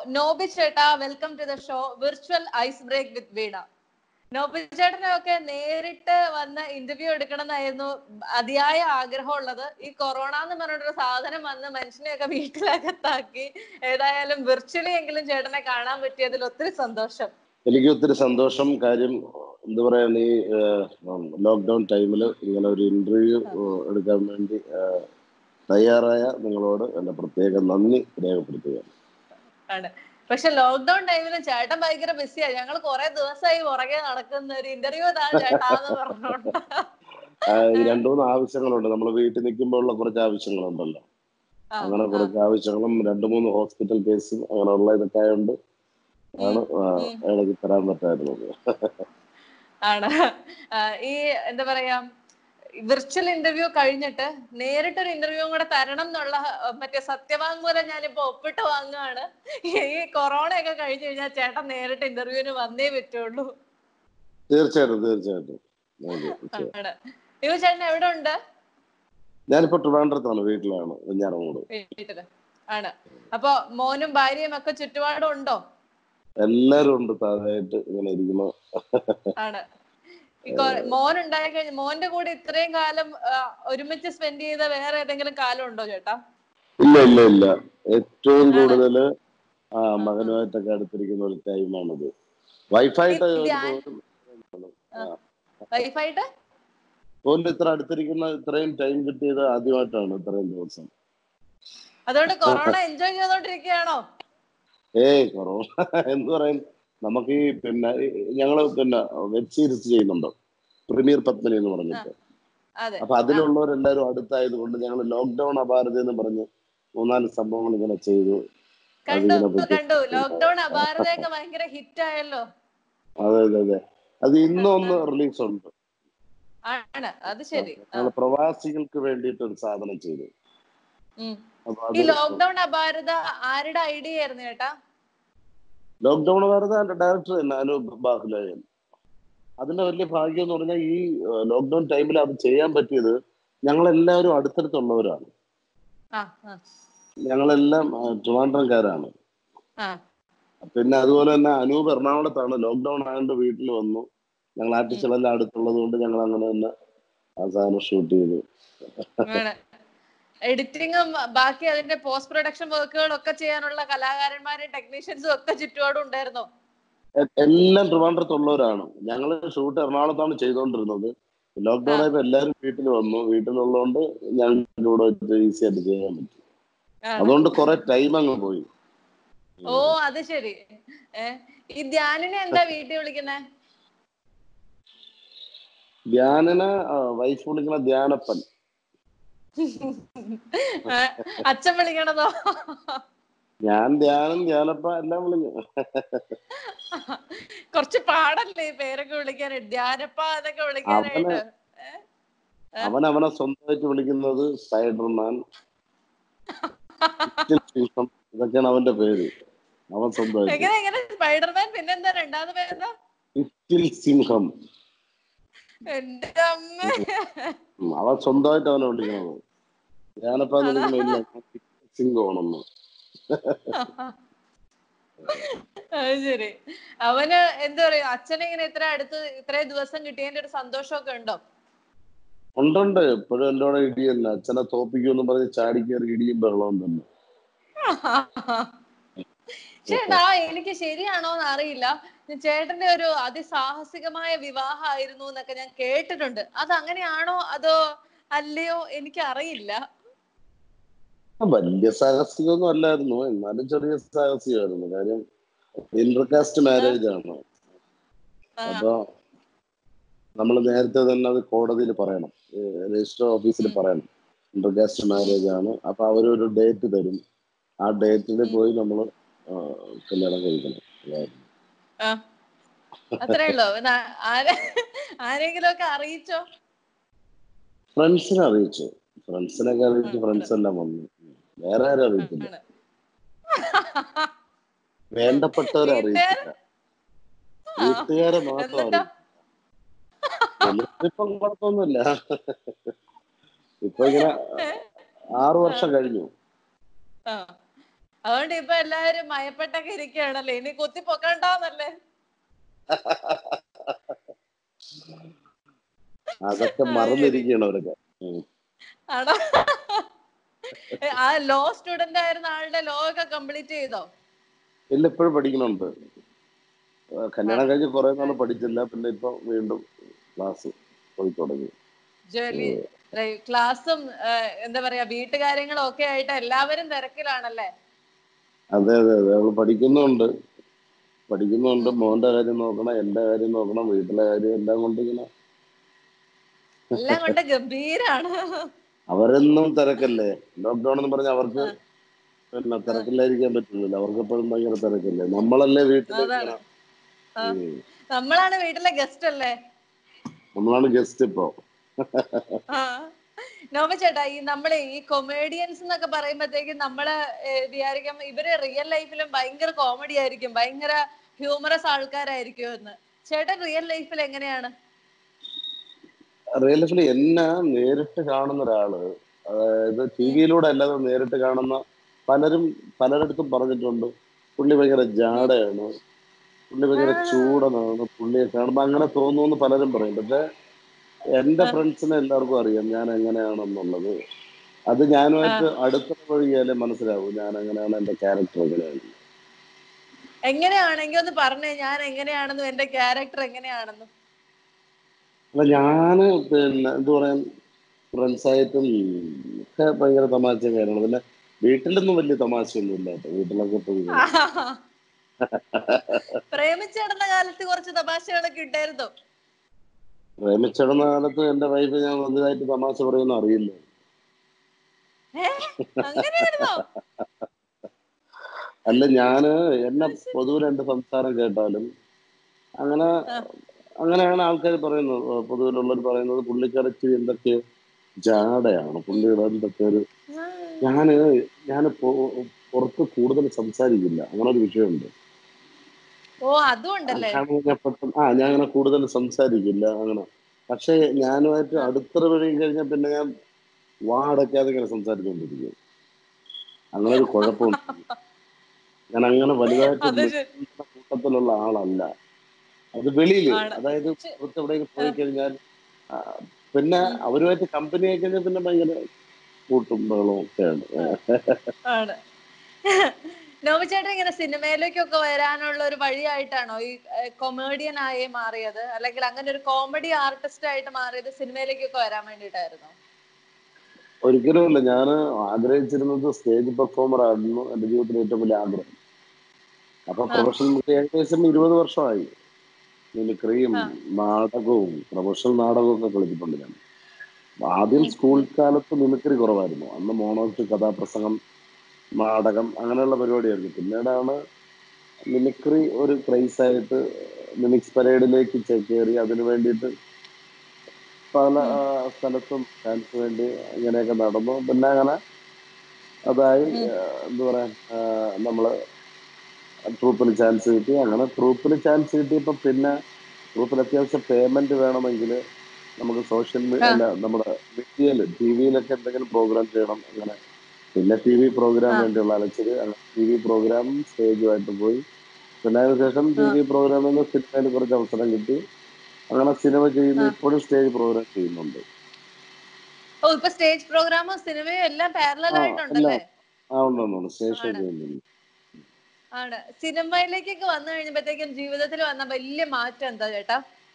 നോബി ചേട്ടാ welcome to the show virtual ice break with Veena Noby ചേട്ടനൊക്കെ നേരിട്ട് വന്ന് ഇന്റർവ്യൂ എടുക്കണം എന്നായിരുന്നു അതിയായ ആഗ്രഹമുള്ളത് ഈ കൊറോണ എന്ന് പറഞ്ഞിട്ടൊരു സാധനം വന്ന് മനുഷ്യനെയൊക്കെ വീട്ടിലകത്താക്കി ഏതായാലും വിർച്വലി എങ്കിലും ചേട്ടനെ കാണാൻ പറ്റിയതിൽ ഒത്തിരി സന്തോഷം എനിക്ക് ഒത്തിരി സന്തോഷം കാര്യം എന്താ പറയാ ഈ ലോക്ക്ഡൌൺ ടൈമിൽ ഇങ്ങനെ ഒരു ഇന്റർവ്യൂ എടുക്കാൻ വേണ്ടി ആ, തയ്യാറായ നിങ്ങളോട് എന്റെ പ്രത്യേക നന്ദി രേഖപ്പെടുത്തുകയാണ് ആണ് പക്ഷെ ലോക്ക്ഡൌൺ ടൈമിൽ ചേട്ടൻ ഭയങ്കര ബിസിയാ ഞങ്ങൾ കുറെ ദിവസമായി പുറകെ നടക്കുന്ന ഒരു ഇന്റർവ്യൂ താ ചേട്ടാന്ന് പറഞ്ഞോണ്ട് ആ, ഈ രണ്ടു മൂന്ന് ആവശ്യങ്ങളുണ്ട് നമ്മൾ വീട്ടിൽ നിൽക്കുമ്പോൾ ഉള്ള കുറച്ച് ആവശ്യങ്ങളുണ്ടല്ലോ ആ, അങ്ങനെ ആ. കുറച്ച് ആവശ്യങ്ങളും രണ്ടു മൂന്ന് ഹോസ്പിറ്റൽ കേസും അങ്ങനെയുള്ള ഇതൊക്കെ ആയതുകൊണ്ട് ആണ് ആ, ഉം. ഇടയ്ക്ക് തരാൻ പറ്റായിരുന്നത് ആണ് ആ, ഈ എന്താ പറയാ വിർച്വൽ ഇന്റർവ്യൂ കഴിഞ്ഞിട്ട് നേരിട്ടൊരു ഇന്റർവ്യൂ കൂടെ തരണം എന്നുള്ള ആ, മറ്റേ സത്യവാങ്മൂലം ഞാനിപ്പോ ഒപ്പിട്ട് വാങ്ങുകയാണ് ഈ കൊറോണ ഒക്കെ കഴിഞ്ഞു കഴിഞ്ഞാൽ ചേട്ടൻ നേരിട്ട് ഇന്റർവ്യൂവിന് വന്നേ പറ്റുള്ളൂ തീർച്ചയായിട്ടും തീർച്ചയായിട്ടും ഓക്കേ, തീർച്ചയായും. ആണ് ഇവ ചേട്ടൻ എവിടെ ഉണ്ട് ഞാനിപ്പോ ട്രിവാൻഡ്രത്താണ് വീട്ടിലാണ് വെഞ്ഞാറമൂട് വീട്ടില് ആണ് അപ്പൊ മോനും ഭാര്യയും ഒക്കെ ചുറ്റുപാടും ഉണ്ടോ എല്ലാരും ഉണ്ട് താഴെയായിട്ട് ഇങ്ങനെ ഇരിക്കുന്നു ആണ് ഈ കൊ- മോൻ ഉണ്ടായി കഴിഞ്ഞ മോന്റെ കൂടെ ഇത്രയും കാലം ആ, ഒരുമിച്ച് സ്പെൻഡ് ചെയ്ത വേറെ ഏതെങ്കിലും കാലം ഉണ്ടോ ചേട്ടാ ഇല്ല ഇല്ല ഇല്ല ഏറ്റവും കൂടുതല് ആ മകനുമായിട്ടൊക്കെ അടുത്തിരിക്കുന്ന ഒരു ടൈമാണിത് വൈഫായിട്ട് ഈ ധ്യാൻ- വൈഫായിട്ട് ഫോണിൽ ഇത്ര അടുത്തിരിക്കുന്ന ഇത്രയും ടൈം കിട്ടിയത് ആദ്യമായിട്ടാണ് ഇത്രയും ദിവസം അതുകൊണ്ട് കൊറോണ എൻജോയ് ചെയ്തോണ്ടിരിക്കുകയാണോ ഏയ് കൊറോണ എന്ന് പറയും നമുക്ക് ഈ പിന്നെ ഈ ഞങ്ങള് പിന്നെ വെബ് സീരീസ് ചെയ്യുന്നുണ്ട് പ്രീമിയർ പത്മിനി എന്ന് പറഞ്ഞിട്ട് അതെ അപ്പൊ അതിലുള്ളവരെല്ലാരും അടുത്തായത് കൊണ്ട് ഞങ്ങൾ ലോക്ക്ഡൌൺ അപാരത എന്ന് പറഞ്ഞ് മൂന്നാല് സംഭവങ്ങൾ ഇങ്ങനെ ചെയ്തു കണ്ടു അതിനെ പറ്റി കണ്ടു ലോക്ക്ഡൌൺ അപാരതയൊക്കെ ഭയങ്കര ഹിറ്റ് ആയല്ലോ അതെ അതെ അതെ അത് ഇന്നും ഒന്ന് റിലീസ് ഉണ്ട് ആണ് അത് ശരി ആ, ഞങ്ങൾ പ്രവാസികൾക്ക് വേണ്ടിയിട്ട് ഒരു സാധനം ചെയ്തു ഉം. അപ്പൊ ഈ അത് ലോക്ക്ഡൌൺ അപാരത ആരുടെ ഐഡിയ ആയിരുന്നു ചേട്ടാ ലോക്ക്ഡൌൺ അപാരത എന്റെ ഡയറക്ടർ തന്നെ അനൂപ് ബാഹുലയൻ അതിന്റെ വലിയ ഭാഗ്യം എന്ന് പറഞ്ഞാൽ ഈ ലോക്ക്ഡൌൺ ടൈമിൽ അത് ചെയ്യാൻ പറ്റിയത് ഞങ്ങളെല്ലാവരും അടുത്തടുത്തുള്ളവരാണ് ആ ആ, ഞങ്ങളെല്ലാം ആ, ട്രിവാൻഡ്രംകാരാണ് ആ പിന്നെ അതുപോലെ തന്നെ അനൂപ് എറണാകുളത്താണ് ലോക്ക്ഡൌൺ ആയതുകൊണ്ട് വീട്ടിൽ വന്നു ഞങ്ങൾ ആർട്ടിസ്റ്റുകളെല്ലാം അടുത്തുള്ളത് കൊണ്ട് ഞങ്ങൾ അങ്ങനെ തന്നെ ആ സാധനം ഷൂട്ട് ചെയ്തു ആണ് എഡിറ്റിങ്ങും ബാക്കി അതിന്റെ പോസ്റ്റ് പ്രൊഡക്ഷൻ വർക്കുകളും ഒക്കെ ചെയ്യാനുള്ള കലാകാരന്മാരും ടെക്നീഷ്യൻസും ഒക്കെ ചുറ്റുപാടും ഉണ്ടായിരുന്നോ എ- എല്ലാം ട്രിവാൻഡ്രത്തുള്ളവരാണ് ഞങ്ങൾ ഷൂട്ട് എറണാകുളത്താണ് ചെയ്തുകൊണ്ടിരുന്നത് ലോക്ക്ഡൌൺ ആയപ്പോ എല്ലാവരും വീട്ടിൽ വന്നു വീട്ടിലുള്ളതുകൊണ്ട് ഞങ്ങൾക്ക് ഇവിടെ വെച്ച് ഈസി ആയിട്ട് ചെയ്യാൻ പറ്റും ആണ്. അതുകൊണ്ട് കുറെ ടൈം അങ്ങ് പോയി ഓ അത് ശരി ഏ ഈ ധ്യാനിനെ എന്താ വീട്ടിൽ വിളിക്കുന്നേ ധ്യാനന് വൈഫ് വിളിക്കുന്ന ധ്യാനപ്പൻ ഏ, അച്ഛൻ വിളിക്കണതോ ഞാൻ ധ്യാനം ധ്യാനപ്പ എല്ലാം വിളിക്കും കുറച്ച് പാടല്ലേ ഈ പേരൊക്കെ വിളിക്കാനായിട്ട് ധ്യാനപ്പ എന്നൊക്കെ വിളിക്കാനായിട്ട് ഏ? അവൻ അവനെ സ്വന്തമായിട്ട് വിളിക്കുന്നത് സ്പൈഡർമാൻ സിംഹം ഇതൊക്കെയാണ് അവന്റെ പേര് അവൻ സ്വന്തമായിട്ട് എങ്ങനെ എങ്ങനെ സ്പൈഡർമാൻ പിന്നെന്താ രണ്ടാമത് പേരെന്താ ലിറ്റിൽ സിംഹം എന്റെ അമ്മ ഉം, അവൻ സ്വന്തമായിട്ട് അവനെ വിളിക്കണത് ധ്യാനപ്പ എന്ന് വിളിക്കുമ്പോ ഇല്ല സിംഹമാണെന്ന് അത് ശരി അവന് എന്താ പറയാ അച്ഛനെ ഇങ്ങനെ ഇത്ര അടുത്ത് ഇത്രയും ദിവസം കിട്ടിയതിന്റെ ഒരു സന്തോഷമൊക്കെ ഉണ്ടോ ഉണ്ടുണ്ട് എപ്പോഴും എൻ്റെ കൂടെ ഇടി തന്നെ അച്ഛനെ തോപ്പിക്കുമെന്ന് പറഞ്ഞ് ചാടിക്കേറി ഇടിയും ബഹളവും തന്നെ ചേട്ടാ എനിക്ക് ശരിയാണോ എന്ന് അറിയില്ല ചേട്ടന്റെ ഒരു അതിസാഹസികമായ വിവാഹമായിരുന്നു എന്നൊക്കെ ഞാൻ കേട്ടിട്ടുണ്ട് അത് അങ്ങനെയാണോ അതോ അല്ലയോ എനിക്ക് അറിയില്ല വലിയ സാഹസികമൊന്നും അല്ലായിരുന്നു എന്നാലും ചെറിയ സാഹസികമായിരുന്നു കാര്യം ഇന്റർകാസ്റ്റ് മാരേജ് ആണ് ആ, അപ്പൊ നമ്മൾ നേരത്തെ തന്നെ അത് കോടതിയിൽ പറയണം രജിസ്റ്റർ ഓഫീസിൽ ഉം. പറയണം ഇന്റർകാസ്റ്റ് മാരേജ് ആണ് അപ്പൊ അവരൊരു ഡേറ്റ് തരും ആ ഡേറ്റിൽ ഉം. പോയി നമ്മൾ കല്യാണം കഴിക്കണം അതായിരുന്നു. ആ. അത്രേ ഉള്ളൂ പിന്നെ ആരെ ആരെങ്കിലും ഒക്കെ അറിയിച്ചോ ഫ്രണ്ട്സിനെ അറിയിച്ചു ഫ്രണ്ട്സിനൊക്കെ അറിയിച്ച് ഉം. ഫ്രണ്ട്സ് എല്ലാം വന്നു വേറെ ആരും അറിയിച്ചില്ല ആണ്. വേണ്ടപ്പെട്ടവരെ വീട്ടുകാര്? അറിയിച്ചില്ല വീട്ടുകാരെ മാത്രം എന്നിട്ടോ? അറിയിച്ചു ഇപ്പം കുഴപ്പമൊന്നുമില്ല ഇപ്പൊ ഇങ്ങനെ ആറു വർഷം കഴിഞ്ഞു ആ. അതുകൊണ്ട് ഇപ്പൊ എല്ലാവരും മയപ്പെട്ടൊക്കെ ഇരിക്കുകയാണല്ലേ ഇനി കുത്തി പൊക്കണ്ടാന്നല്ലേ അതൊക്കെ മറന്നിരിക്കുകയാണ് അവരൊക്കെ ഉം. ആണോ ആ ലോ സ്റ്റുഡന്റ് ആയിരുന്ന ആളുടെ ലോ ഒക്കെ കംപ്ലീറ്റ് ചെയ്തോ ഇല്ല ഇപ്പോഴും പഠിക്കുന്നുണ്ട് ആ, കല്യാണം കഴിഞ്ഞ് കുറെ നാൾ പഠിച്ചില്ല പിന്നെ ഇപ്പൊ വീണ്ടും ക്ലാസ് പോയി തുടങ്ങി ജോലി ക്ലാസ്സും എന്താ പറയാ വീട്ടുകാര്യങ്ങളും ഒക്കെ ആയിട്ട് എല്ലാവരും തിരക്കിലാണല്ലേ അതെ അതെ അതെ അവള് പഠിക്കുന്നുണ്ട് പഠിക്കുന്നുണ്ട് മോന്റെ കാര്യം നോക്കണം എന്റെ കാര്യം നോക്കണം വീട്ടിലെ കാര്യം എല്ലാം കൊണ്ട് ഇങ്ങനെ എല്ലാം കൊണ്ട് ഗംഭീരാണ് അവരെന്നും തിരക്കല്ലേ ലോക്ക്ഡൌൺ എന്ന് പറഞ്ഞാൽ അവർക്ക് പിന്നെ തിരക്കില്ലായിരിക്കാൻ പറ്റില്ലല്ലോ അവർക്ക് എപ്പോഴും ഭയങ്കര തിരക്കല്ലേ നമ്മളല്ലേ വീട്ടിൽ അതാണ് ആ. നമ്മളാണ് വീട്ടിലെ ഗസ്റ്റ് അല്ലേ നമ്മളാണ് ഗസ്റ്റ് ഇപ്പോ ആ. നോബ ചേട്ടാ ഈ നമ്മളെ ഈ കൊമേഡിയൻസ് എന്നൊക്കെ പറയുമ്പോഴത്തേക്കും നമ്മള് ഏഹ്, വിചാരിക്കും ഇവര് റിയൽ ലൈഫിലും ഭയങ്കര കോമഡി ആയിരിക്കും ഭയങ്കര ഹ്യൂമറസ് ആൾക്കാരായിരിക്കും എന്ന് ചേട്ടൻ റിയൽ ലൈഫിൽ എങ്ങനെയാണ് റിയൽ ലൈഫിൽ എന്നെ നേരിട്ട് കാണുന്ന ഒരാള് അതായത് ടി വിയിലൂടെ അല്ലാതെ നേരിട്ട് കാണുന്ന പലരും പലരിടത്തും പറഞ്ഞിട്ടുണ്ട് പുള്ളി ഭയങ്കര ജാടയാണ് പുള്ളി ഭയങ്കര ആ. ചൂടനാണ് പുള്ളിയെ കാണുമ്പോ അങ്ങനെ തോന്നുന്നു പലരും പറയും പക്ഷെ എന്റെ ഫ്രണ്ട്സിനെ എല്ലാവർക്കും അറിയാം ഞാൻ എങ്ങനെയാണെന്നുള്ളത് അത് ഞാനുമായിട്ട് അടുത്ത വഴിയാലേ മനസ്സിലാവും ഞാൻ എങ്ങനെയാണ് എന്റെ ക്യാരക്ടർ എങ്ങനെയാണ് എങ്ങനെയാണെങ്കിൽ ഒന്ന് പറഞ്ഞേ ഞാൻ എങ്ങനെയാണെന്നും എന്റെ ക്യാരക്ടർ എങ്ങനെയാണെന്നും അപ്പൊ ഞാന് പിന്നെ എന്ത് പറയാൻ ഫ്രണ്ട്സായിട്ടും ഒക്കെ ഭയങ്കര തമാശയും കാര്യങ്ങളും പിന്നെ വീട്ടിലൊന്നും വലിയ തമാശയൊന്നും ഇല്ലാത്ത വീട്ടിലൊക്കെ പോയി പ്രേമിച്ചിടുന്ന കാലത്ത് കുറച്ച് തമാശകളൊക്കെ ഇട്ടായിരുന്നു പ്രേമിച്ചിടുന്ന കാലത്ത് എന്റെ വൈഫ് ഞാൻ വലുതായിട്ട് തമാശ പറയുമെന്ന് അറിയില്ല അങ്ങനെയായിരുന്നോ അല്ല ഞാന് എന്നെ പൊതുവെ എന്റെ സംസാരം കേട്ടാലും അങ്ങനെ അങ്ങനെയാണ് ആൾക്കാർ പറയുന്നത് പൊതുവിലുള്ളവർ പറയുന്നത് പുള്ളിക്കരച്ച് എന്തൊക്കെ ജാടയാണ് പുള്ളിയുടെ എന്തൊക്കെ ഒരു ഞാന് ഞാൻ പുറത്ത് കൂടുതൽ സംസാരിക്കില്ല അങ്ങനെ ഒരു വിഷയമുണ്ട് ഓ അതും ഉണ്ടല്ലേ കാരണം ഞാൻ പെട്ടെന്ന് ആ ഞാൻ അങ്ങനെ കൂടുതൽ സംസാരിക്കില്ല അങ്ങനെ പക്ഷെ ഞാനുമായിട്ട് അടുത്തിടപഴകി കഴിഞ്ഞാൽ പിന്നെ ഞാൻ വാ അടയ്ക്കാതെ ഇങ്ങനെ സംസാരിച്ചുകൊണ്ടിരിക്കും അങ്ങനെ ഒരു കുഴപ്പമുണ്ട് ഞാൻ അങ്ങനെ വലുതായിട്ട് അത് ശരി. മിണ്ടുന്ന കൂട്ടത്തിലുള്ള ആളല്ല അത് വെളിയില് ആണ്. അതായത് പുറത്ത് എവിടെയെങ്കിലും പോയി കഴിഞ്ഞാൽ ആ, പിന്നെ അവരുമായിട്ട് കമ്പനി ആയി കഴിഞ്ഞാൽ പിന്നെ ഭയങ്കര കൂട്ടും ബഹളവും ഒക്കെയാണ് ആണ് നോബിച്ചേട്ടൻ ഇങ്ങനെ സിനിമയിലേക്കൊക്കെ വരാനുള്ള ഒരു വഴിയായിട്ടാണോ ഈ കൊമേഡിയൻ ആയി മാറിയത് അല്ലെങ്കിൽ അങ്ങനെ ഒരു കോമഡി ആർട്ടിസ്റ്റ് ആയിട്ട് മാറിയത് സിനിമയിലേക്കൊക്കെ വരാൻ വേണ്ടിയിട്ടായിരുന്നോ ഒരിക്കലുമില്ല ഞാൻ ആഗ്രഹിച്ചിരുന്നത് സ്റ്റേജ് പെർഫോമർ ആയിരുന്നു എന്റെ ജീവിതത്തിലെ ഏറ്റവും വലിയ ആഗ്രഹം അപ്പൊ പ്രൊഫഷണൽ ഏകദേശം ഇരുപത് വർഷമായി മിമിക്രിയും ആ. നാടകവും പ്രൊഫഷണൽ നാടകവും ഒക്കെ കളിച്ചിട്ടുണ്ട് ഞാൻ ആദ്യം സ്കൂൾ കാലത്ത് മിമിക്രി കുറവായിരുന്നു അന്ന് മോണോക്ട് കഥാപ്രസംഗം നാടകം അങ്ങനെയുള്ള പരിപാടിയായിരുന്നു പിന്നീടാണ് മിമിക്രി ഒരു ക്രൈസ് ആയിട്ട് മിമിക്സ് പരേഡിലേക്ക് ചേക്കേറി അതിനു വേണ്ടിയിട്ട് പല ആ, സ്ഥലത്തും ഡാൻസ് വേണ്ടി ഇങ്ങനെയൊക്കെ നടന്നു പിന്നെ അങ്ങനെ അതായി ആ, എന്താ പറയാ ആ, നമ്മള് ട്രൂപ്പിന് ചാൻസ് കിട്ടി അങ്ങനെ ട്രൂപ്പിന് ചാൻസ് കിട്ടിയപ്പോ പിന്നെ ട്രൂപ്പിൽ അത്യാവശ്യം പേയ്മെന്റ് വേണമെങ്കിൽ നമുക്ക് സോഷ്യൽ മീഡിയ അല്ല നമ്മുടെ മീഡിയയിൽ ടി വിയിലൊക്കെ എന്തെങ്കിലും പ്രോഗ്രാം ചെയ്യണം അങ്ങനെ പിന്നെ ടി വി പ്രോഗ്രാം ആ. വേണ്ടിയുള്ള അലച്ചില് ടി വി പ്രോഗ്രാം സ്റ്റേജുമായിട്ട് പോയി പിന്നെ അതിനുശേഷം ടി വി പ്രോഗ്രാമിൽ നിന്ന് സിനിമയിൽ കുറച്ച് അവസരം കിട്ടി അങ്ങനെ സിനിമ ചെയ്യുന്നു ഇപ്പോഴും സ്റ്റേജ് പ്രോഗ്രാം ചെയ്യുന്നുണ്ട് ഓ ഇപ്പൊ സ്റ്റേജ് പ്രോഗ്രാമും സിനിമയും എല്ലാം പാരലൽ ആ ആയിട്ടുണ്ടല്ലേ എല്ലാം ആ ഉണ്ട് ഉണ്ട്, ഉണ്ട് സ്റ്റേജ് ഷോ ആണ്. ചെയ്യുന്നുണ്ട് ആണ് സിനിമയിലേക്കൊക്കെ വന്നു കഴിഞ്ഞപ്പോഴത്തേക്കും ജീവിതത്തിൽ വന്ന വലിയ മാറ്റം എന്താ ചേട്ടാ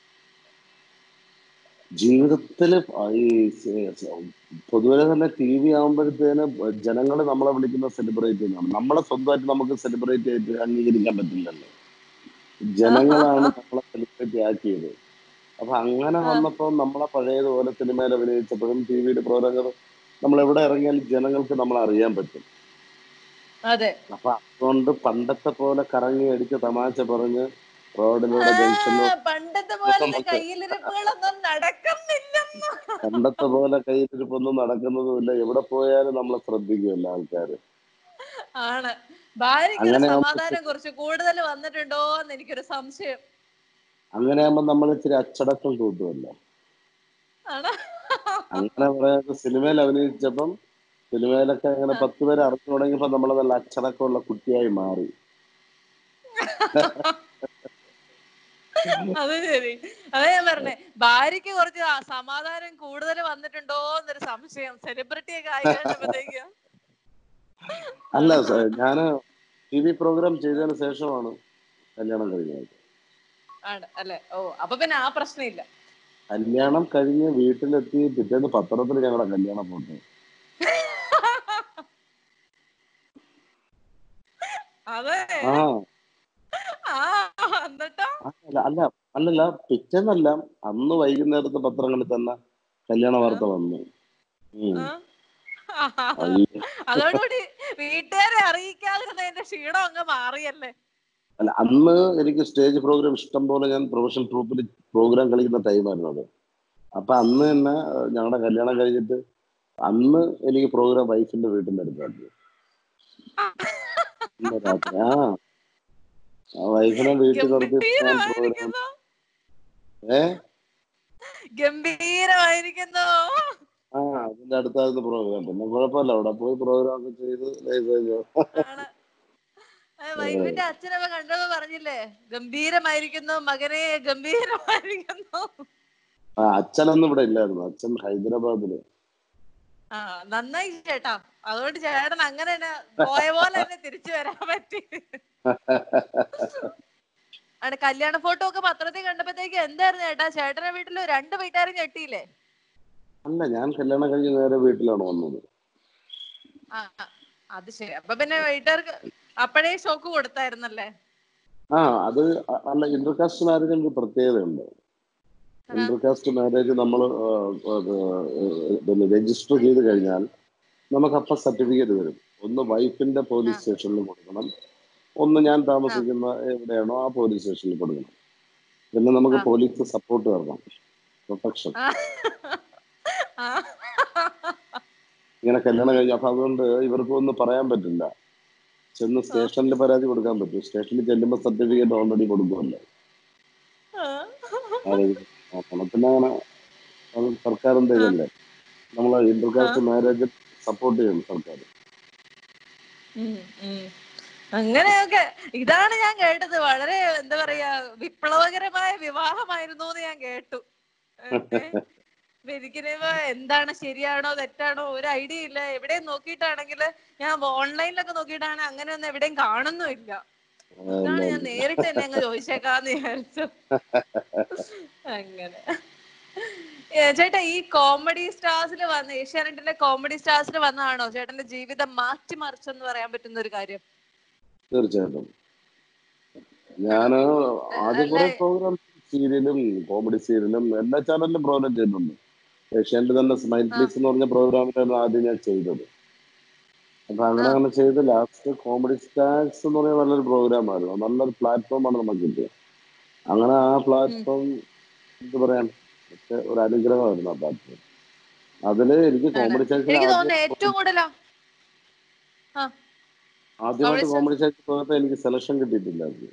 ജീവിതത്തില് ഈ പൊതുവെ തന്നെ ടി വി ആകുമ്പോഴത്തേന് ജനങ്ങൾ നമ്മളെ വിളിക്കുന്ന സെലിബ്രേറ്റ് ചെയ്യുന്നതാണ് നമ്മളെ സ്വന്തമായിട്ട് നമുക്ക് സെലിബ്രേറ്റ് ആയിട്ട് അംഗീകരിക്കാൻ പറ്റില്ലല്ലോ ജനങ്ങളാണ് നമ്മളെ സെലിബ്രേറ്റ് ആക്കിയത് അപ്പൊ അങ്ങനെ വന്നപ്പോ നമ്മളെ പഴയതുപോലെ സിനിമയിൽ അഭിനയിച്ചപ്പോഴും ടി വിയുടെ പ്രോഗ്രാം നമ്മൾ എവിടെ ഇറങ്ങിയാലും ജനങ്ങൾക്ക് നമ്മളെ അറിയാൻ പറ്റും അതെ അപ്പൊ അതുകൊണ്ട് പണ്ടത്തെ പോലെ കറങ്ങി അടിച്ച് തമാശ പറഞ്ഞ് റോഡിലൂടെ ജംഗ്ഷനിലൂടെ ആ, പണ്ടത്തെ പോലത്തെ നമുക്ക് കയ്യിലിരിപ്പുകളൊന്നും നടക്കുന്നില്ലെന്ന് പണ്ടത്തെ പോലെ കയ്യിലിരിപ്പൊന്നും നടക്കുന്നതുമില്ല എവിടെ പോയാലും നമ്മളെ ശ്രദ്ധിക്കുമല്ലോ ആൾക്കാര് ആണ് ഭാര്യയ്ക്ക് ഒരു അങ്ങനെ ആവുമ്പോ- സമാധാനം കുറച്ച് കൂടുതൽ വന്നിട്ടുണ്ടോ എന്ന് എനിക്കൊരു സംശയം അങ്ങനെയാകുമ്പോ നമ്മൾ ഇച്ചിരി അച്ചടക്കം കൂട്ടുമല്ലോ ആണ് അങ്ങനെ പറയാതെ സിനിമയിൽ അഭിനയിച്ചപ്പം സിനിമയിലൊക്കെ അങ്ങനെ പത്ത് പേര് അറിഞ്ഞു തുടങ്ങിയപ്പോ നമ്മൾ നല്ല അച്ചടക്കമുള്ള കുട്ടിയായി മാറി അത് ശരി അതാ ഞാൻ പറഞ്ഞേ ഭാര്യക്ക് കുറച്ച് ആ സമാധാനം കൂടുതൽ വന്നിട്ടുണ്ടോ എന്നൊരു സംശയം സെലിബ്രിറ്റി ഒക്കെ ആയി കഴിഞ്ഞപ്പോഴത്തേക്ക് അല്ല സ- ഞാന് ടി വി പ്രോഗ്രാം ചെയ്തതിന് ശേഷമാണ് കല്യാണം കഴിഞ്ഞത് ആണ് അല്ലെ ഓ അപ്പൊ പിന്നെ ആ പ്രശ്നമില്ല കല്യാണം കഴിഞ്ഞ് വീട്ടിലെത്തി പിറ്റേന്ന് പത്രത്തിൽ ഞങ്ങളുടെ കല്യാണം ഫോട്ടോ അതെ ആ ആ എന്നിട്ടോ അല്ല അല്ല അല്ലല്ല പിറ്റേന്നല്ല അന്ന് വൈകുന്നേരത്തെ പത്രങ്ങളിൽ തന്നെ കല്യാണ വാർത്ത വന്നു ഉം. ആ. അയ്യോ. അതോടുകൂടി വീട്ടുകാരെ അറിയിക്കാതിരുന്നതിന്റെ ക്ഷീണം അങ്ങ് മാറിയല്ലേ അല്ല അന്ന് എനിക്ക് സ്റ്റേജ് പ്രോഗ്രാം ഇഷ്ടം പോലെ ഞാൻ പ്രൊഫഷണൽ ട്രൂപ്പിൽ പ്രോഗ്രാം കളിക്കുന്ന ടൈമായിരുന്നു അത് അപ്പൊ അന്ന് തന്നെ ഏഹ്, ഞങ്ങളുടെ കല്യാണം കഴിഞ്ഞിട്ട് അന്ന് എനിക്ക് പ്രോഗ്രാം വൈഫിന്റെ വീട്ടിന്റെ അടുത്തായിരുന്നു ഇന്ന് രാത്രി ആ ആ വൈഫിനെ വീട്ടിൽ നിർത്തി ഞാൻ പ്രോഗ്രാം ഗംഭീരമായിരിക്കുന്നു ഏ ഗംഭീരമായിരിക്കുന്നു ആ അതിന്റെ അടുത്തായിരുന്നു പ്രോഗ്രാം പിന്നെ കുഴപ്പമില്ല അവിടെ പോയി പ്രോഗ്രാം ഒക്കെ ചെയ്ത് live കഴിഞ്ഞു. ആണ് ആ, വൈഫിന്റെ അച്ഛനമ്മ കണ്ടപ്പോ പറഞ്ഞില്ലേ ഗംഭീരമായിരിക്കുന്നു മകനെ ഗംഭീരമായിരിക്കുന്നു ആ അച്ഛനൊന്നും ഇവിടെ ഇല്ലായിരുന്നു അച്ഛൻ ഹൈദരാബാദില് ആ നന്നായി ചേട്ടാ അതുകൊണ്ട് ചേട്ടൻ അങ്ങനെ തന്നെ പോയ പോലെ തന്നെ തിരിച്ചു വരാൻ പറ്റി ആണ് കല്യാണ ഫോട്ടോ ഒക്കെ പത്രത്തിൽ കണ്ടപ്പോഴത്തേക്ക് എന്തായിരുന്നു ചേട്ടാ ചേട്ടന്റെ വീട്ടില് രണ്ട് വീട്ടുകാരും ഞെട്ടിയില്ലേ അല്ല ഞാൻ കല്യാണം കഴിഞ്ഞ് നേരെ വീട്ടിലാണ് വന്നത് ആ ആ, അത് ശരി അപ്പൊ പിന്നെ വീട്ടുകാർക്ക് അപ്പഴേ ഷോക്ക് കൊടുത്തായിരുന്നല്ലേ ആ അത് അ- അല്ല ഇന്റർകാസ്റ്റ് മാരേജിന് ഒരു പ്രത്യേകതയുണ്ട് ഇന്റർകാസ്റ്റ് മാരേജ് നമ്മൾ പിന്നെ രജിസ്റ്റർ ചെയ്ത് കഴിഞ്ഞാൽ നമുക്ക് അപ്പം സർട്ടിഫിക്കറ്റ് വരും ഒന്ന് വൈഫിന്റെ പോലീസ് സ്റ്റേഷനിൽ കൊടുക്കണം ഒന്ന് ഞാൻ താമസിക്കുന്ന എവിടെയാണോ ആ പോലീസ് സ്റ്റേഷനിൽ കൊടുക്കണം പിന്നെ നമുക്ക് ആ. പോലീസ് സപ്പോർട്ട് തരണം പ്രൊട്ടക്ഷൻ ആ. ആ. ഇങ്ങനെ കല്യാണം കഴിഞ്ഞു അപ്പൊ അതുകൊണ്ട് ഇവർക്കും ഒന്നും പറയാൻ പറ്റില്ല ചെന്ന് സ്റ്റേഷനിൽ പരാതി കൊടുക്കാൻ പറ്റും സ്റ്റേഷനിൽ ചെല്ലുമ്പോൾ സർട്ടിഫിക്കറ്റ് ഓൾറെഡി കൊടുക്കുമല്ലോ അത് ആ പണത്തിന് അങ്ങനെ അത് സർക്കാരിന്റെ ഇതല്ലേ നമ്മളെ ഇന്റർകാസ്റ്റ് മാരേജ് സപ്പോർട്ട് ചെയ്യും സർക്കാർ ഉം, ഉം. അങ്ങനെയൊക്കെ ഇതാണ് ഞാൻ കേട്ടത് വളരെ എന്താ പറയാ വിപ്ലവകരമായ വിവാഹമായിരുന്നു എന്ന് ഞാൻ കേട്ടു ഏ? അപ്പൊ എനിക്കിനിപ്പോ എന്താണ് ശരിയാണോ തെറ്റാണോ ഒരു ഐഡിയ ഇല്ല എവിടെയും നോക്കിയിട്ടാണെങ്കിൽ ഞാൻ ഓൺലൈനിലൊക്കെ നോക്കിയിട്ടാണ് അങ്ങനെയൊന്നും എവിടെയും കാണുന്നുമില്ല ഇതാണ് ഞാൻ നേരിട്ട് തന്നെ അങ്ങ് ചോദിച്ചേക്കാന്ന് വിചാരിച്ചു അങ്ങനെ ഏ, ചേട്ടാ ഈ കോമഡി സ്റ്റാർസിൽ വന്ന ഏഷ്യാനെറ്റിലെ കോമഡി സ്റ്റാർസിൽ വന്നതാണോ ചേട്ടന്റെ ജീവിതം മാറ്റിമറിച്ചെന്ന് പറയാൻ പറ്റുന്ന ഒരു കാര്യം തീർച്ചയായിട്ടും ഞാന് ആദ്യം കുറെ പ്രോഗ്രാം സീരിയലും കോമഡി സീരിയലും എല്ലാ ചാനലിലും പ്രോഗ്രാം ചെയ്തിട്ടുണ്ട് ഏഷ്യാനിൽ തന്നെ സ്മൈൽ പ്ലീസ് എന്ന് പറഞ്ഞ പ്രോഗ്രാമിലാണ് ആദ്യം ഞാൻ ചെയ്തത് അപ്പൊ അങ്ങനെ അങ്ങനെ ചെയ്ത് ലാസ്റ്റ് കോമഡി സ്റ്റാർസ് എന്ന് പറയുന്ന നല്ലൊരു പ്രോഗ്രാം ആയിരുന്നു നല്ലൊരു പ്ലാറ്റ്ഫോമാണ് നമുക്ക് കിട്ടിയത് അങ്ങനെ ആ പ്ലാറ്റ്ഫോം എന്ത് പറയാൻ ഒക്കെ ഒരു അനുഗ്രഹമായിരുന്നു ആ പ്ലാറ്റ്ഫോം അതില് എനിക്ക് കോമഡി എനിക്ക് സ്റ്റാർസിൽ തോന്നുന്നു ഏറ്റവും കൂടുതലാ ആ ആദ്യമായിട്ട് Comedy കോമഡി സ്റ്റാർസ് പോയപ്പോ എനിക്ക് സെലക്ഷൻ കിട്ടിയിട്ടില്ലായിരുന്നു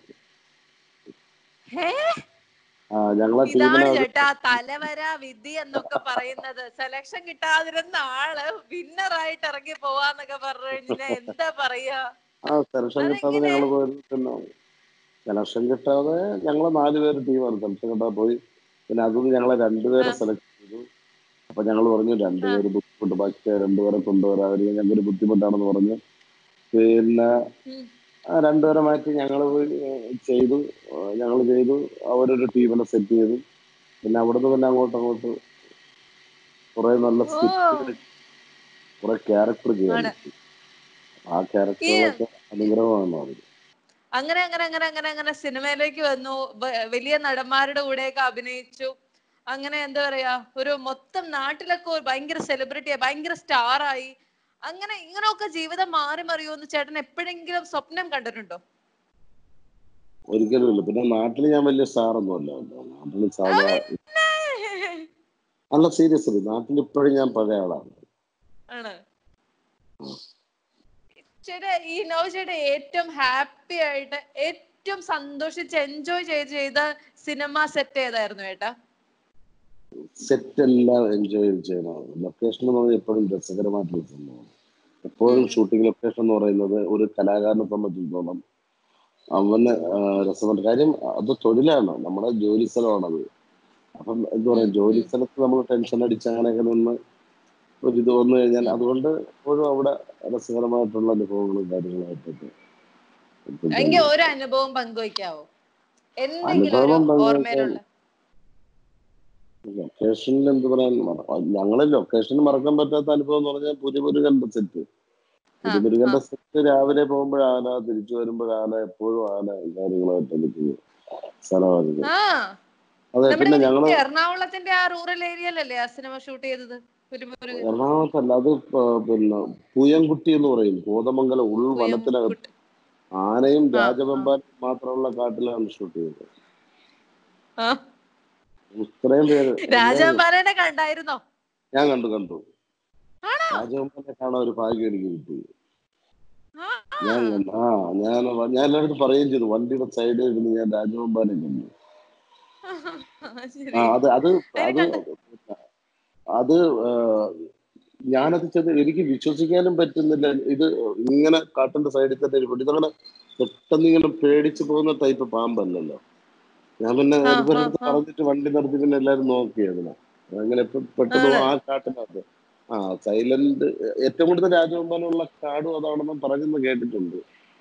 ഹേ ആ ഞങ്ങളെ ഇതാണ് ടീമിനെ ചേട്ടാ തലവര വിധി എന്നൊക്കെ പറയുന്നത് സെലക്ഷൻ കിട്ടാതിരുന്ന ആള് വിന്നർ ആയിട്ട് ഇറങ്ങി പോവാന്നൊക്കെ പറഞ്ഞു കഴിഞ്ഞാൽ എന്താ പറയാ ആ സെലക്ഷൻ കിട്ടാതെ അതെങ്ങനെ? ഞങ്ങൾ പോയത് പിന്നെ സെലക്ഷൻ കിട്ടാതെ ഞങ്ങൾ നാല് പേര് ടീമാണ് സെലക്ഷൻ കിട്ടാതെ പോയി പിന്നെ അതും ഞങ്ങളെ രണ്ടുപേരെ സെലക്ട് ചെയ്തു അപ്പൊ ഞങ്ങൾ പറഞ്ഞു രണ്ടുപേര് ബുദ്ധിമുട്ട് ബാക്കി രണ്ടുപേരെ കൊണ്ടുവരാതിരിക്കാൻ ഞങ്ങൾക്ക് ബുദ്ധിമുട്ടാണെന്ന് പറഞ്ഞു പിന്നെ ഉം. ആ രണ്ടുപേരെ മാറ്റി ഞങ്ങൾ പോയി ഏഹ്, ചെയ്തു ഞങ്ങൾ ചെയ്തു അവരൊരു ടീമിനെ സെറ്റ് ചെയ്തു പിന്നെ അവിടുന്ന് പിന്നെ അങ്ങോട്ട് അങ്ങോട്ട് കുറെ നല്ല ഓ സ്കിറ്റുകൾ കുറെ ക്യാരക്ടർ ചെയ്യാൻ ആണ്. പറ്റി ആ ക്യാരക്ടറുകളൊക്കെ അനുഗ്രഹമാണ് അവര് അങ്ങനെ അങ്ങനെ അങ്ങനെ അങ്ങനെ അങ്ങനെ സിനിമയിലേക്ക് വന്നു വ- വലിയ നടന്മാരുടെ കൂടെയൊക്കെ അഭിനയിച്ചു അങ്ങനെ എന്താ പറയാ ഒരു മൊത്തം നാട്ടിലൊക്കെ ഒരു ഭയങ്കര സെലിബ്രിറ്റി ഭയങ്കര സ്റ്റാർ ആയി അങ്ങനെ ഇങ്ങനെയൊക്കെ ജീവിതം മാറി മറിയുമെന്ന് ചേട്ടൻ എപ്പോഴെങ്കിലും സ്വപ്നം കണ്ടിട്ടുണ്ടോ ഒരിക്കലും ഇല്ല പിന്നെ നാട്ടിൽ ഞാൻ വലിയ സ്റ്റാർ ഒന്നും അല്ല നാട്ടിൽ സാധാ അല്ല സീരിയസ്ലി നാട്ടിൽ ഇപ്പോഴും ഞാൻ പഴയ ആളാണ് ആണ് ചേട്ടാ ഈ നോ ചേട്ടാ ഏറ്റവും ഹാപ്പി ആയിട്ട് ഏറ്റവും സന്തോഷിച്ച് എൻജോയ് ചെയ്ത് ചെയ്ത സിനിമ സെറ്റ് ഏതായിരുന്നു ചേട്ടാ സെറ്റ് എല്ലാം എൻജോയ് ചെയ്യണം ലൊക്കേഷൻ എന്ന് പറഞ്ഞാൽ എപ്പോഴും രസകരമായിട്ടുള്ള സംഭവമാണ് എപ്പോഴും ഉം. ഷൂട്ടിംഗ് ലൊക്കേഷൻ എന്ന് പറയുന്നത് ഒരു കലാകാരനെ സംബന്ധിച്ചിടത്തോളം അവന് ആ, രസമുണ്ട് കാര്യം അത് തൊഴിലാണ് നമ്മുടെ ജോലി സ്ഥലമാണത് അപ്പം എന്താ പറയാ ഉം, ജോലി ഉം. സ്ഥലത്ത് നമ്മൾ ടെൻഷൻ അടിച്ച് അങ്ങനെയൊക്കെ നിന്ന് ഒരു ഇത് വന്നു കഴിഞ്ഞാൽ ഉം. അതുകൊണ്ട് എപ്പോഴും അവിടെ രസകരമായിട്ടുള്ള അനുഭവങ്ങളും കാര്യങ്ങളായിട്ടൊക്കെ എങ്കിൽ കിട്ടുന്നുണ്ട്. ഒരു അനുഭവം പങ്കുവയ്ക്കാവോ എന്തെങ്കിലും ഒരു അനുഭവം പങ്കുവയ്ക്കാൻ ഓർമ്മയിലുള്ള ലൊക്കേഷനിൽ എന്ത് പറയാൻ ഞങ്ങള് ലൊക്കേഷനിൽ മറക്കാൻ പറ്റാത്ത അനുഭവം എന്ന് പറഞ്ഞാൽ പുലിമുരുകന്റെ സെറ്റ് ആ, പുലിമുരുകന്റെ ആ. സെറ്റ് രാവിലെ പോകുമ്പോഴാന തിരിച്ചു വരുമ്പോഴാന എപ്പോഴും ആന കാര്യങ്ങളായിട്ട് നിൽക്കുന്നത് സ്ഥലമാണിത് ആ അതെ നമ്മുടെ പിന്നെ ഞങ്ങള് മറ്റേ എറണാകുളത്തിന്റെ ആ റൂറൽ ഏരിയയിലല്ലേ ആ സിനിമ ഷൂട്ട് ചെയ്തത് പുലിമുരുകൻ എറണാകുളത്തല്ല അത് പ- പിന്നെ പൂയംകുട്ടി എന്ന് പറയും കോതമംഗലം ഉൾവനത്തിനകത്ത് പുയംകുട്ടി. ആനയും ആ, ആ. രാജവെമ്പാനും മാത്രമുള്ള കാട്ടിലാണ് ഷൂട്ട് ചെയ്തത് ആ. ഇത്രയും പേര് രാജാമ്പാലനെ കണ്ടായിരുന്നോ ഞാൻ കണ്ടു കണ്ടു ആണോ രാജവെമ്പാനെ കാണാൻ ഒരു ഭാഗ്യം എനിക്ക് കിട്ടി ആ, ഞാൻ കണ്ടു. ആ ഞാൻ ഞാൻ എല്ലായിടത്തും പറയുകയും ചെയ്തു വണ്ടിയുടെ സൈഡിൽ ഇരുന്ന് ഞാൻ രാജവെമ്പാനെ കണ്ടു ശരി ആ അത് അത് അതിനെ അത് അത് ആ, ഞാനത് ചെന്ന് എനിക്ക് വിശ്വസിക്കാനും പറ്റുന്നില്ല ഇത് ഇങ്ങനെ കാട്ടിന്റെ സൈഡിൽ തന്നെ ഇരിപ്പുണ്ട് ഇതങ്ങനെ പെട്ടെന്ന് ഇങ്ങനെ പേടിച്ചു പോകുന്ന ടൈപ്പ് പാമ്പല്ലല്ലോ ഞാൻ പിന്നെ ആ, ഒരുപാട് ആ, ആ. പറഞ്ഞിട്ട് വണ്ടി നിർത്തി പിന്നെ എല്ലാരും നോക്കി അതിനെ അങ്ങനെ ഇപ്പൊ പെട്ടെന്ന് ആണ്. ആ കാട്ടിനകത്ത് ആ സൈലന്റ് ഏറ്റവും കൂടുതൽ രാജവെമ്പാനുള്ള കാടും അതാണെന്ന് പറഞ്ഞെന്ന് കേട്ടിട്ടുണ്ട്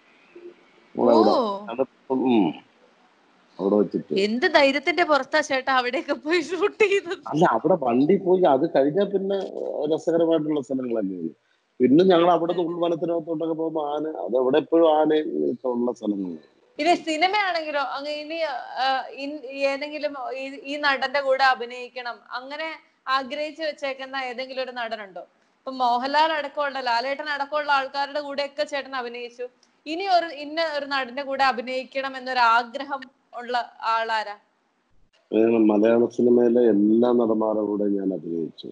നമ്മളവിടെ ഓ അതപ്പം, ഉം, അവിടെ വെച്ചിട്ട് എന്ത് ധൈര്യത്തിന്റെ പുറത്താ ചേട്ടാ അവിടെയൊക്കെ പോയി ഷൂട്ട് ചെയ്തത് അല്ല അവിടെ വണ്ടി പോയി അത് കഴിഞ്ഞാൽ പിന്നെ രസകരമായിട്ടുള്ള സ്ഥലങ്ങളല്ലേ പിന്നെ ഞങ്ങൾ അവിടെ നിന്ന് ഉൾവനത്തിനകത്തോട്ടൊക്കെ പോകുമ്പോൾ ആന അത് അവിടെ എപ്പോഴും ആന ഒക്കെ ഉള്ള സ്ഥലങ്ങളാണ് ഇനി സിനിമയാണെങ്കിലോ അങ്ങ് ഇനി ആ, ഇൻ- ഏതെങ്കിലും ഈ- ഈ നടന്റെ കൂടെ അഭിനയിക്കണം അങ്ങനെ ആഗ്രഹിച്ചു വെച്ചേക്കുന്ന ഏതെങ്കിലും ഒരു നടനുണ്ടോ ഇപ്പൊ മോഹൻലാൽ അടക്കമുള്ള ലാലേട്ടൻ അടക്കമുള്ള ആൾക്കാരുടെ കൂടെയൊക്കെ ചേട്ടൻ അഭിനയിച്ചു ഇനി ഒരു ഇന്ന ഒരു നടന്റെ കൂടെ അഭിനയിക്കണം എന്നൊരു ആഗ്രഹം ഉള്ള ആളാരാ അങ്ങനെ മലയാള സിനിമയിലെ എല്ലാ നടന്മാരുടെ കൂടെ ഞാൻ അഭിനയിച്ചു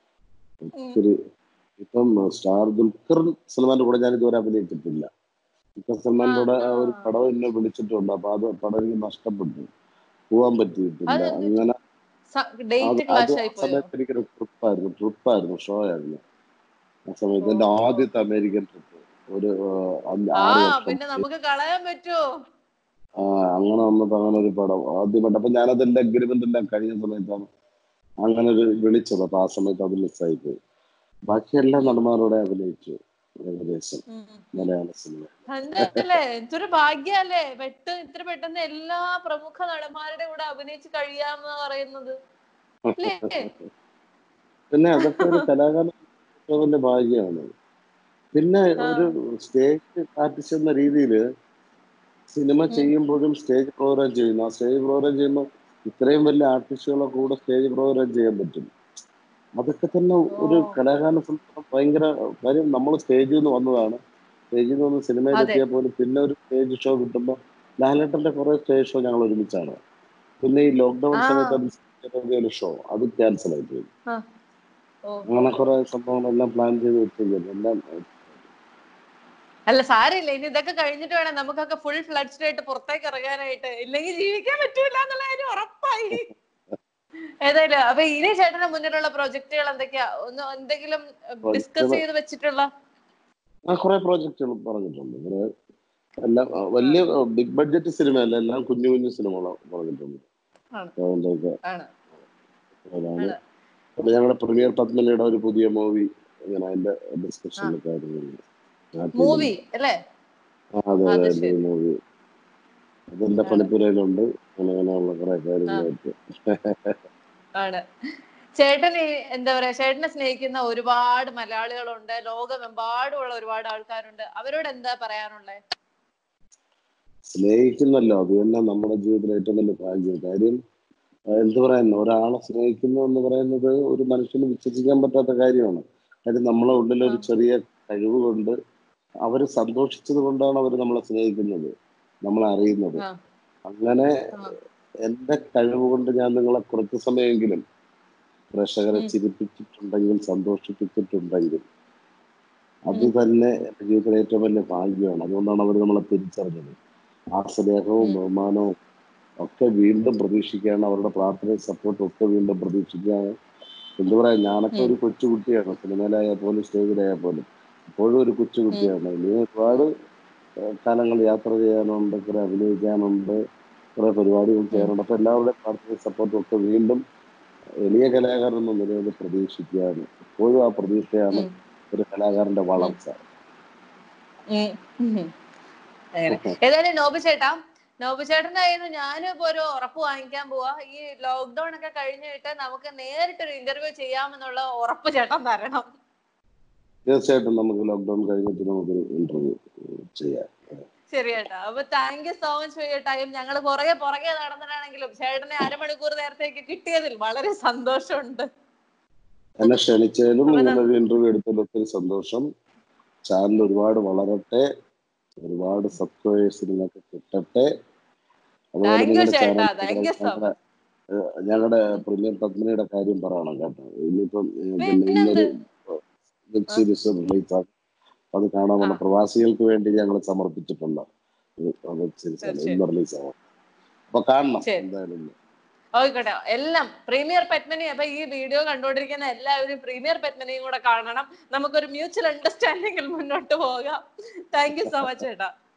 ഒത്തിരി ഇപ്പം സ്റ്റാർ ദുൽഖർ സൽമാന്റെ കൂടെ ഞാൻ ഇതുവരെ അഭിനയിച്ചിട്ടില്ല ദുൽഖർ സൽമാന്റെ കൂടെ ആ, ഒരു ആ. പടം എന്നെ വിളിച്ചിട്ടുണ്ട് അപ്പൊ അത് പടം എനിക്ക് നഷ്ടപ്പെട്ടു പോവാൻ പറ്റിയിട്ടില്ല അതെന്ത്? അങ്ങനെ ഡേറ്റ് അത് അത് ക്ലാഷ് ആ ആയി പോയോ സമയത്ത് എനിക്കൊരു ട്രിപ്പായിരുന്നു ട്രിപ്പായിരുന്നു ഷോ ആയിരുന്നു ആ സമയത്ത് എന്റെ ഓ. ആദ്യത്തെ അമേരിക്കൻ ട്രിപ്പ് ഒരു ആ, അഞ്ച് ആ ആറ് വർഷം പിന്നെ നമുക്ക് കളയാൻ പറ്റുമോ ആ അങ്ങനെ വന്നപ്പോ അങ്ങനെ ഒരു പടം ആദ്യമായിട്ട് അപ്പൊ ഞാനതിന്റെ അഗ്രിമെന്റ് എല്ലാം കഴിഞ്ഞ സമയത്താണ് അങ്ങനെ ഒരു വിളിച്ചത് അപ്പൊ ആ സമയത്ത് അത് മിസ്സായി പോയി ബാക്കി എല്ലാ നടന്മാരോടെ അഭിനയിച്ചു ഏകദേശം ഉം. മലയാള സിനിമ അല്ലേ എന്തൊരു ഭാഗ്യല്ലേ പെട്ടെന്ന് ഇത്ര പെട്ടെന്ന് എല്ലാ പ്രമുഖ നടന്മാരുടെ കൂടെ അഭിനയിച്ച് കഴിയാന്ന് പറയുന്നത് അല്ലേ പിന്നെ അതൊക്കെ ഒരു കലാകാരൻ ഏറ്റവും വലിയ ഭാഗ്യമാണ് പിന്നെ ആ. ഒരു സ്റ്റേജ് ആർട്ടിസ്റ്റ് എന്ന രീതിയിൽ സിനിമ ചെയ്യുമ്പോഴും സ്റ്റേജ് പ്രോഗ്രാം ചെയ്യുന്നു ആ സ്റ്റേജ് പ്രോഗ്രാം ചെയ്യുമ്പോൾ ഇത്രയും വലിയ ആർട്ടിസ്റ്റുകളെ കൂടെ സ്റ്റേജ് പ്രോഗ്രാം ചെയ്യാൻ പറ്റും അതൊക്കെ തന്നെ ഒരു ഓ. കലാകാരനെ സംബന്ധിച്ചിടത്തോളം ഭയങ്കര കാര്യം നമ്മൾ സ്റ്റേജിൽ നിന്ന് വന്നതാണ് സ്റ്റേജിൽ നിന്ന് വന്ന് സിനിമയിലെത്തിയാൽ പോലും പിന്നെ ഒരു സ്റ്റേജ് ഷോ കിട്ടുമ്പോൾ ലാലേട്ടന്റെ കുറെ സ്റ്റേജ് ഷോ ഞങ്ങൾ ഒരുമിച്ചാണ് പിന്നെ ഈ ലോക്ക്ഡൌൺ ആ. സമയത്ത് ഒരു ഷോ അത് ക്യാൻസൽ ആയി പോയി ആ. ഓ അങ്ങനെ കുറെ സംഭവങ്ങളെല്ലാം പ്ലാൻ ചെയ്ത് വെച്ചിരിക്കുന്നു എല്ലാം അല്ല സാരമില്ല ഇനി ഇതൊക്കെ കഴിഞ്ഞിട്ട് വേണം നമുക്കൊക്കെ ഫുൾ ഫ്ലഡ്സ്ഡ് ആയിട്ട് പുറത്തേക്ക് ഇറങ്ങാനായിട്ട് ഇല്ലെങ്കിൽ ജീവിക്കാൻ പറ്റൂല എന്നുള്ള കാര്യം ഉറപ്പായി ഏതായാലും അപ്പൊ ഇനി ചേട്ടന്റെ മുന്നിലുള്ള പ്രൊജക്ടുകൾ എന്തൊക്കെയാ ഒന്ന് എന്തെങ്കിലും ഡിസ്കസ് Project- ചെയ്ത് വെച്ചിട്ടുള്ള ആ കുറെ പ്രോജക്റ്റുകൾ പറഞ്ഞിട്ടുണ്ട് കുറെ എല്ലാം ആ, വലിയ ബിഗ് ബഡ്ജറ്റ് സിനിമയല്ല എല്ലാം കുഞ്ഞു കുഞ്ഞു സിനിമകൾ പറഞ്ഞിട്ടുണ്ട് ആണ്. അതുകൊണ്ടൊക്കെ ആണ് അതാണ് ആണ്. അപ്പൊ ഞങ്ങളുടെ പ്രീമിയർ പത്മലയുടെ ഒരു പുതിയ മൂവി അങ്ങനെ അതിന്റെ ഡിസ്കഷനിലെ കാര്യങ്ങളുണ്ട് മൂവി അല്ലേ അതെ അത് അതെ ശരി. മൂവി അതെന്റെ ആണ്. പണിപ്പുരയിലുണ്ട് അങ്ങനെ അങ്ങനെയുള്ള കുറെ കാര്യങ്ങളായിട്ട് ആണ് ചേട്ടൻ ഈ എന്താ പറയാ ചേട്ടനെ സ്നേഹിക്കുന്ന ഒരുപാട് മലയാളികളുണ്ട് ലോകമെമ്പാടുമുള്ള ഒരുപാട് ആൾക്കാരുണ്ട് അവരോട് എന്താ പറയാനുള്ളത് സ്നേഹിക്കുന്നല്ലോ അത് തന്നെ നമ്മുടെ ജീവിതത്തിലെ ഏറ്റവും വലിയ ഭാഗ്യം കാര്യം ആ, എന്ത് പറയാൻ ഒരാളെ സ്നേഹിക്കുന്നു എന്ന് പറയുന്നത് ഒരു മനുഷ്യന് വിശ്വസിക്കാൻ പറ്റാത്ത കാര്യമാണ് കാര്യം നമ്മളെ ഉള്ളിൽ ഒരു ആ. ചെറിയ കഴിവ് കൊണ്ട് അവർ സന്തോഷിച്ചത് കൊണ്ടാണ് അവർ നമ്മളെ സ്നേഹിക്കുന്നത് നമ്മളെ അറിയുന്നത് ആ. അങ്ങനെ ആ. എന്റെ കഴിവ് കൊണ്ട് ഞാൻ നിങ്ങളെ കുറച്ച് സമയമെങ്കിലും പ്രേക്ഷകരെ ഉം. ചിരിപ്പിച്ചിട്ടുണ്ടെങ്കിൽ സന്തോഷിപ്പിച്ചിട്ടുണ്ടെങ്കിൽ അത് ഉം. തന്നെ എന്റെ ജീവിതത്തിലെ ഏറ്റവും വലിയ ഭാഗ്യമാണ് അതുകൊണ്ടാണ് അവർ നമ്മളെ തിരിച്ചറിഞ്ഞത് ആ സ്നേഹവും ഉം. ബഹുമാനവും ഒക്കെ വീണ്ടും പ്രതീക്ഷിക്കുകയാണ് അവരുടെ പ്രാർത്ഥനയും സപ്പോർട്ടും ഒക്കെ വീണ്ടും പ്രതീക്ഷിക്കുകയാണ് എന്താ പറയാ ഞാനൊക്കെ ഉം. ഒരു കൊച്ചുകുട്ടിയാണ് സിനിമയിലായാൽ പോലും സ്റ്റേജിലായാൽ പോലും ഇപ്പോഴും ഒരു കൊച്ചുകുട്ടിയാണ് ഇനി ഒരുപാട് ഏഹ് കാലങ്ങൾ യാത്ര ചെയ്യാനുണ്ട് കുറെ അഭിനയിക്കാനുണ്ട് കുറെ പരിപാടികൾ ചെയ്യാനുണ്ട് അപ്പൊ എല്ലാവരുടെയും പ്രാർത്ഥന സപ്പോർട്ടും ഒക്കെ വീണ്ടും എളിയ കലാകാരൻ എന്ന നിലയിൽ പ്രതീക്ഷിക്കുകയാണ് ഇപ്പോഴും ആ പ്രതീക്ഷയാണ് ഉം. ഒരു കലാകാരന്റെ വളർച്ച ഉം. ഉം. അങ്ങനെ ഏതായാലും നോബു ചേട്ടാ നോബു ചേട്ടന്റെ കയ്യിൽ നിന്ന് ഞാനും ഇപ്പൊ ഒരു ഉറപ്പ് വാങ്ങിക്കാൻ പോവാ ഈ ലോക്ക്ഡൌൺ ഒക്കെ കഴിഞ്ഞിട്ട് നമുക്ക് നേരിട്ടൊരു ഇന്റർവ്യൂ ചെയ്യാമെന്നുള്ള ഉറപ്പ് ചേട്ടൻ തരണം തീർച്ചയായിട്ടും നമുക്ക് ലോക്ക്ഡൌൺ കഴിഞ്ഞിട്ട് നമുക്കൊരു ഇന്റർവ്യൂ ചെയ്യാം ശരി ചേട്ടാ അപ്പൊ thank you so much for your time ഞങ്ങൾ പുറകെ പുറകെ നടന്നിട്ടാണെങ്കിലും ചേട്ടനെ അരമണിക്കൂർ നേരത്തേക്ക് കിട്ടിയതിൽ വളരെ സന്തോഷമുണ്ട് എന്നെ ക്ഷണിച്ചതിലും ഇങ്ങനെ ഒരു ഇന്റർവ്യൂ എടുത്തതിൽ ഒത്തിരി സന്തോഷം ചാനൽ ഒരുപാട് വളരട്ടെ ഒരുപാട് സബ്സ്ക്രൈബേഴ്സ് നിങ്ങൾക്ക് കിട്ടട്ടെ അതുപോലെ Thank you, നിങ്ങളുടെ ചേട്ടാ. ചാനൽ Thank you so ഞങ്ങളുടെ ഏഹ് ഞങ്ങളുടെ പ്രീമിയർ പത്മിനിയുടെ കാര്യം പറയണം കേട്ടോ ഇനിയിപ്പം ഏഹ് പിന്നെ പിന്നെന്ത്? ഇന്നൊരു വെബ് സീരീസ് റിലീസ് ആകും അത് കാണാനുള്ള ആ. പ്രവാസികൾക്ക് വേണ്ടി ഞങ്ങൾ സമർപ്പിച്ചിട്ടുണ്ട് വെബ് സീരീസ് ആണ് തീർച്ചയായും. ഇന്ന് റിലീസ് ആവും അപ്പൊ കാണണം ശരി. എന്തായാലും ഓയിക്കോട്ടെ എല്ലാം പ്രീമിയർ പെറ്റ്മനി അപ്പൊ ഈ വീഡിയോ കണ്ടുകൊണ്ടിരിക്കുന്ന എല്ലാവരും പ്രീമിയർ പെറ്റ്മനിയും കൂടെ കാണണം നമുക്കൊരു മ്യൂച്വൽ അണ്ടർസ്റ്റാൻഡിങ്ങിൽ മുന്നോട്ട് പോകാം താങ്ക് യു സോ മച്ച് ചേട്ടാ